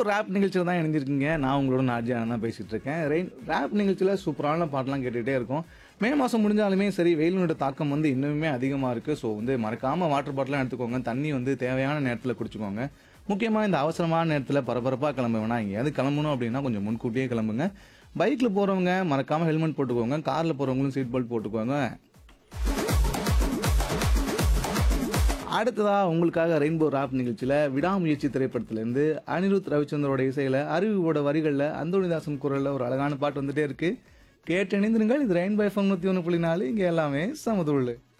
rape நிகழ்ச்சியில் தான் இணைஞ்சிருக்கீங்க நான் உங்களோட நாஜியான தான் பேசிட்டு இருக்கேன் ரெயின் ரேப் நிகழ்ச்சியில் சூப்பரான பாட்டெலாம் கேட்டுகிட்டே இருக்கோம் மே மாதம் முடிஞ்சாலுமே சரி வெயிலினோட தாக்கம் வந்து இன்னுமே அதிகமாக இருக்குது ஸோ வந்து மறக்காமல் வாட்டர் பாட்டிலாம் எடுத்துக்கோங்க தண்ணி வந்து தேவையான நேரத்தில் குடிச்சுக்கோங்க முக்கியமாக இந்த அவசரமான நேரத்தில் பரபரப்பாக கிளம்ப வேணாம் எங்கேயாவது கிளம்பணும் அப்படின்னா கொஞ்சம் முன்கூட்டியே கிளம்புங்க பைக்கில் போகிறவங்க மறக்காமல் ஹெல்மெட் போட்டுக்கோங்க காரில் போகிறவங்களும் சீட் பெல்ட் போட்டுக்கோங்க அடுத்ததா உங்களுக்காக ரெயின்போ ராப் நிகழ்ச்சியில் விடாமுயற்சி திரைப்படத்திலேருந்து அனிருத் ரவிச்சந்திரோட இசையில் அருவியோட வரிகளில் அந்தோணிதாசன் குரலில் ஒரு அழகான பாட்டு வந்துட்டே இருக்கு கேட்டு இணைந்திருங்கள் இது ரெயின்போ எஃப்எம் நூற்றி ஒன்று புள்ளி நாலு இங்கே எல்லாமே சமதுள்ளு